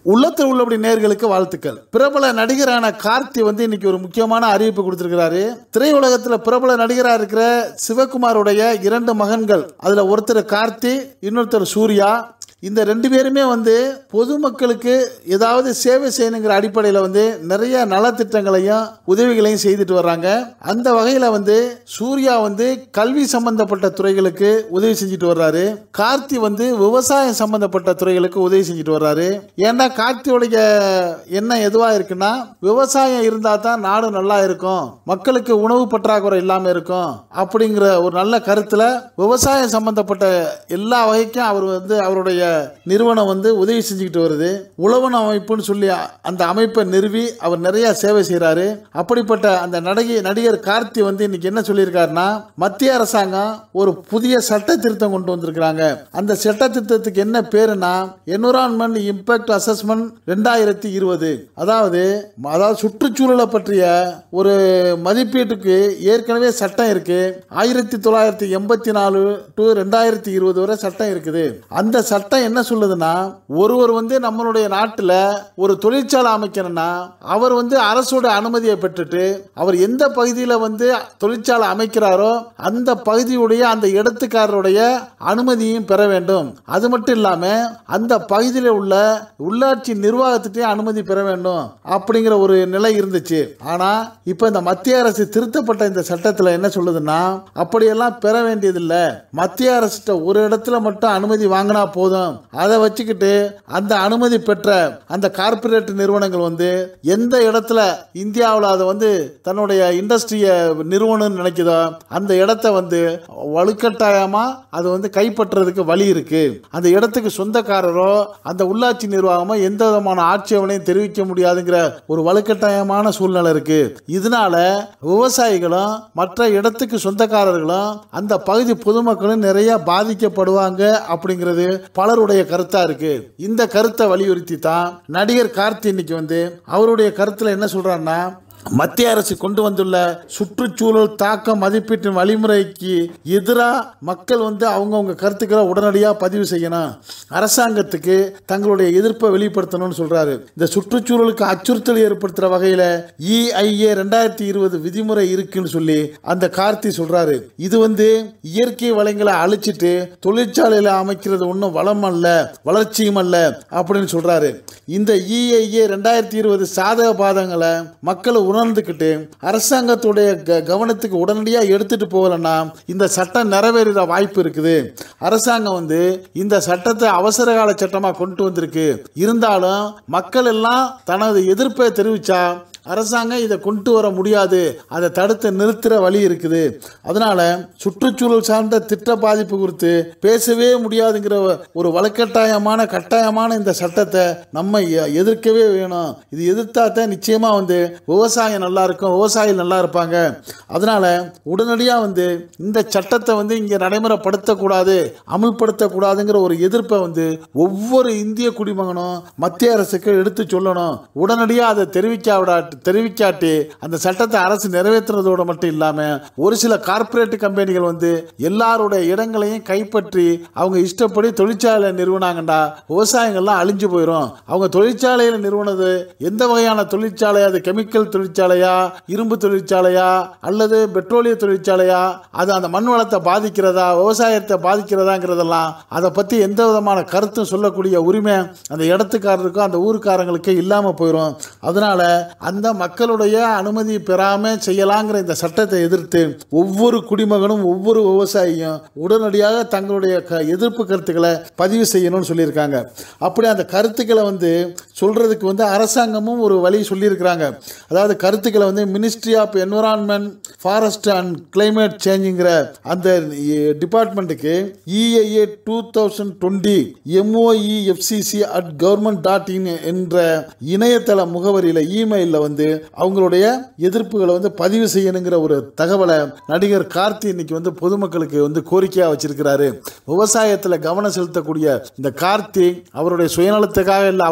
உள்ளத்தில் உள்ளபடி நேர்களுக்கு வாழ்த்துக்கள் பிரபல நடிகரான கார்த்தி வந்து இன்னைக்கு ஒரு முக்கியமான அறிவிப்பு கொடுத்திருக்கிறாரு திரையுலகத்தில் பிரபல நடிகராக இருக்கிற சிவகுமாருடைய இரண்டு மகன்கள் அதுல ஒருத்தர் கார்த்தி இன்னொருத்தர் சூர்யா இந்த ரெண்டு பேருமே வந்து பொதுமக்களுக்கு ஏதாவது சேவை செய்யணுங்கிற அடிப்படையில் வந்து நிறைய நலத்திட்டங்களையும் உதவிகளையும் செய்துட்டு வர்றாங்க அந்த வகையில் வந்து சூர்யா வந்து கல்வி சம்பந்தப்பட்ட துறைகளுக்கு உதவி செஞ்சுட்டு வர்றாரு கார்த்தி வந்து விவசாயம் சம்பந்தப்பட்ட துறைகளுக்கு உதவி செஞ்சுட்டு வர்றாரு ஏன்னா கார்த்தியோடைய எண்ணம் எதுவாக இருக்குன்னா விவசாயம் இருந்தால் தான் நாடு நல்லா இருக்கும் மக்களுக்கு உணவு பற்றாக்குறை இல்லாமல் இருக்கும் அப்படிங்கிற ஒரு நல்ல கருத்தில் விவசாயம் சம்பந்தப்பட்ட எல்லா வகைக்கும் அவர் வந்து அவருடைய நிறுவனம் வந்து உதவி செஞ்சுக்கிட்டு வருது உழவன் அமைப்புன்னு சொல்லி அந்த அமைப்பை நிறுவி அவர் நிறைய சேவை செய்கிறாரு அப்படிப்பட்ட அந்த நடிகை நடிகர் கார்த்தி வந்து இன்னைக்கு என்ன சொல்லியிருக்காருன்னா மத்திய அரசாங்கம் ஒரு புதிய சட்ட திருத்தம் கொண்டு வந்திருக்கிறாங்க அந்த சட்ட திருத்தத்துக்கு என்ன பேருனா என்விரான்மெண்ட் இம்பாக்ட் அசஸ்மெண்ட் ரெண்டாயிரத்தி இருபது அதாவது அதாவது சுற்றுச்சூழலை பற்றிய ஒரு மதிப்பீட்டுக்கு ஏற்கனவே சட்டம் இருக்கு ஆயிரத்தி தொள்ளாயிரத்தி எண்பத்தி நாலு டு ரெண்டாயிரத்தி இருபது வரை சட்டம் இருக்குது அந்த சட்டம் என்ன சொல்லுதுன்னா ஒருவர் வந்து நம்மளுடைய நாட்டில் ஒரு தொழிற்சாலை அமைக்கணும்னா அவர் வந்து அரசோட அனுமதியை பெற்றுட்டு அவர் எந்த பகுதியில் வந்து தொழிற்சாலை அமைக்கிறாரோ அந்த பகுதியுடைய அந்த இடத்துக்காரருடைய அனுமதியும் பெற வேண்டும் அது மட்டும் இல்லாமல் அந்த பகுதியில் உள்ள உள்ளாட்சி நிர்வாகத்திட்டையும் அனுமதி பெற வேண்டும் அப்படிங்கிற ஒரு நிலை இருந்துச்சு ஆனால் இப்போ இந்த மத்திய அரசு திருத்தப்பட்ட இந்த சட்டத்தில் என்ன சொல்லுதுன்னா அப்படியெல்லாம் பெற வேண்டியதில்லை மத்திய அரசிட்ட ஒரு இடத்துல மட்டும் அனுமதி வாங்கினா போதும் அதை வச்சுக்கிட்டு அந்த அனுமதி பெற்ற அந்த கார்ப்பரேட் நிறுவனங்கள் வந்து எந்த இடத்துல இந்தியாவில் அதை வந்து தன்னுடைய இண்டஸ்ட்ரியை நிறுவனம்னு நினைக்குதோ அந்த இடத்த வந்து வலுக்கட்டாயமா அது வந்து கைப்பற்றுறதுக்கு வழி இருக்கு அந்த இடத்துக்கு சொந்தக்காரரோ அந்த உள்ளாட்சி நிர்வாகமோ எந்த விதமான ஆட்சேபனையும் தெரிவிக்க முடியாதுங்கிற ஒரு வலுக்கட்டாயமான சூழ்நிலை இருக்கு இதனால விவசாயிகளும் மற்ற இடத்துக்கு சொந்தக்காரர்களும் அந்த பகுதி பொதுமக்களும் நிறைய பாதிக்கப்படுவாங்க அப்படிங்கிறது பலருடைய கருத்தா இருக்கு இந்த கருத்தை வலியுறுத்தி தான் நடிகர் கார்த்தி இன்னைக்கு வந்து அவருடைய கருத்துல என்ன சொல்றாருன்னா மத்திய அரசு கொண்டு வந்துள்ள சுற்றுச்சூழல் தாக்க மதிப்பீட்டின் வழிமுறைக்கு எதிராக மக்கள் வந்து அவங்கவுங்க கருத்துக்களை உடனடியாக பதிவு செய்யணும் அரசாங்கத்துக்கு தங்களுடைய எதிர்ப்பை வெளிப்படுத்தணும்னு சொல்றாரு இந்த சுற்றுச்சூழலுக்கு அச்சுறுத்தல் ஏற்படுத்துகிற வகையில் இஐஏ ரெண்டாயிரத்தி இருபது விதிமுறை இருக்குன்னு சொல்லி அந்த கார்த்தி சொல்றாரு இது வந்து இயற்கை வளங்களை அழிச்சிட்டு தொழிற்சாலையில் அமைக்கிறது ஒன்றும் வளம் அல்ல வளர்ச்சியும் அல்ல அப்படின்னு சொல்றாரு இந்த இஐஏ ரெண்டாயிரத்தி இருபது சாதக பாதங்களை மக்கள் உணர்ந்துக்கிட்டு அரசாங்கத்துடைய க- கவனத்துக்கு உடனடியாக எடுத்துட்டு போகலன்னா இந்த சட்டம் நிறைவேறுற வாய்ப்பு இருக்குது அரசாங்கம் வந்து இந்த சட்டத்தை அவசர கால சட்டமாக கொண்டு வந்திருக்கு இருந்தாலும் மக்கள் எல்லாம் தனது எதிர்ப்பை தெரிவிச்சா அரசாங்கம் இதை கொண்டு வர முடியாது அதை தடுத்து நிறுத்துற வழி இருக்குது அதனால சுற்றுச்சூழல் சார்ந்த திட்ட பாதிப்பு குறித்து பேசவே முடியாதுங்கிற ஒரு வலுக்கட்டாயமான கட்டாயமான இந்த சட்டத்தை நம்ம எ- எதிர்க்கவே வேணும் இது எதிர்த்தா தான் நிச்சயமா வந்து விவசாயம் நல்லா இருக்கும் விவசாயிகள் நல்லா இருப்பாங்க அதனால உடனடியாக வந்து இந்த சட்டத்தை வந்து இங்கே நடைமுறைப்படுத்தக்கூடாது அமுல்படுத்தக்கூடாதுங்கிற ஒரு எதிர்ப்பை வந்து ஒவ்வொரு இந்திய குடிமகனும் மத்திய அரசுக்கு எடுத்து சொல்லணும் உடனடியாக அதை தெரிவிக்காவிடா தெரிவிக்காட்டி அந்த சட்டத்தை அரசு நிறைவேற்றுறதோடு மட்டும் இல்லாமல் ஒரு சில கார்ப்பரேட் கம்பெனிகள் வந்து எல்லாருடைய இடங்களையும் கைப்பற்றி அவங்க இஷ்டப்படி தொழிற்சாலை நிறுவனாங்கண்டா விவசாயங்கள்லாம் அழிஞ்சு போயிடும் அவங்க தொழிற்சாலையில் நிறுவனது எந்த வகையான தொழிற்சாலை அது கெமிக்கல் தொழிற்சாலையா இரும்பு தொழிற்சாலையா அல்லது பெட்ரோலிய தொழிற்சாலையா அது அந்த மண் வளத்தை பாதிக்கிறதா விவசாயத்தை பாதிக்கிறதாங்கிறதெல்லாம் அதை பற்றி எந்த விதமான கருத்தும் சொல்லக்கூடிய உரிமை அந்த இடத்துக்காரருக்கும் அந்த ஊருக்காரங்களுக்கு இல்லாமல் போயிடும் அதனால அந்த மக்களுடைய அனுமதி பெறாமல் செய்யலாங்கிற இந்த சட்டத்தை எதிர்த்து ஒவ்வொரு குடிமகனும் ஒவ்வொரு விவசாயியும் உடனடியாக தங்களுடைய க எதிர்ப்பு கருத்துக்களை பதிவு செய்யணும்னு சொல்லியிருக்காங்க அப்படி அந்த கருத்துக்களை வந்து சொல்றதுக்கு வந்து அரசாங்கமும் ஒரு வழி சொல்லியிருக்கிறாங்க அதாவது கருத்துக்களை வந்து ministry of environment forest and climate சேஞ்சுங்கிற அந்த டிபார்ட்மெண்ட்டுக்கு EIA two thousand twenty MOEFCC at government dot in என்ற இணையதள முகவரியில் இமெயிலில் வந்து அவங்களுடைய எதிர்ப்புகளை வந்து பதிவு செய்யணுங்கிற ஒரு தகவலை நடிகர் கார்த்தி இன்னைக்கு வந்து பொதுமக்களுக்கு வந்து கோரிக்கையாக வச்சிருக்கிறாரு விவசாயத்தில் கவனம் செலுத்தக்கூடிய இந்த கார்த்தி அவருடைய சுயநலத்துக்காக இல்லை அவர் ஒரு திரை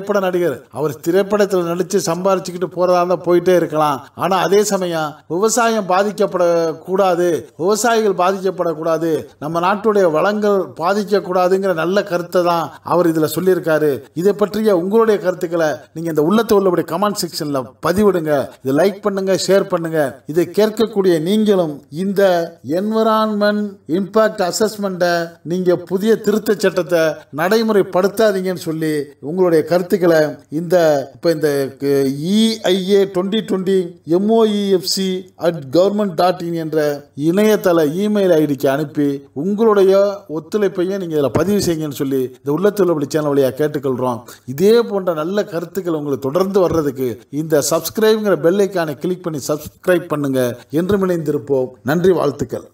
திரைப்பட நடிகர் அவர் திரைப்படத்தில் நடித்து சம்பாரிச்சுக்கிட்டு போறதா இருந்தால் போயிட்டே இருக்கலாம் ஆனா அதே சமயம் விவசாயம் பாதிக்கப்படக்கூடாது விவசாயிகள் பாதிக்கப்படக்கூடாது நம்ம நாட்டுடைய வளங்கள் பாதிக்கக்கூடாதுங்கிற நல்ல கருத்தை தான் அவர் இதுல சொல்லியிருக்காரு இதை பற்றிய உங்களுடைய கருத்துக்களை நீங்க இந்த உள்ளத்து உள்ளபடி கமெண்ட் செக்ஷன்ல பதிவிடுங்க இதை லைக் பண்ணுங்க ஷேர் பண்ணுங்க இதை கேட்கக்கூடிய நீங்களும் இந்த என்விரான்மெண்ட் இம்பாக்ட் அசஸ்மெண்ட்டை நீங்க புதிய திருத்த சட்டத்தை நடைமுறைப்படுத்தாதீங்கன்னு சொல்லி உங்களுடைய கருத்துக்களை இந்த இப்போ இந்த EIA twenty twenty MOEFC at government dot in என்ற இணையதள இமெயில் ஐடிக்கு அனுப்பி உங்களுடைய ஒத்துழைப்பையும் நீங்கள் இதில் பதிவு செய்யுங்கன்னு சொல்லி இந்த உள்ளத்துள்ளபடி சேனல் வழியாக கேட்டுக்கொள்கிறோம் இதே போன்ற நல்ல கருத்துக்கள் உங்களுக்கு தொடர்ந்து வர்றதுக்கு இந்த சப்ஸ்கிரைப்ங்கிற பெல் ஐக்கானை கிளிக் பண்ணி சப்ஸ்கிரைப் பண்ணுங்க என்றும் இணைந்திருப்போம் நன்றி வாழ்த்துக்கள்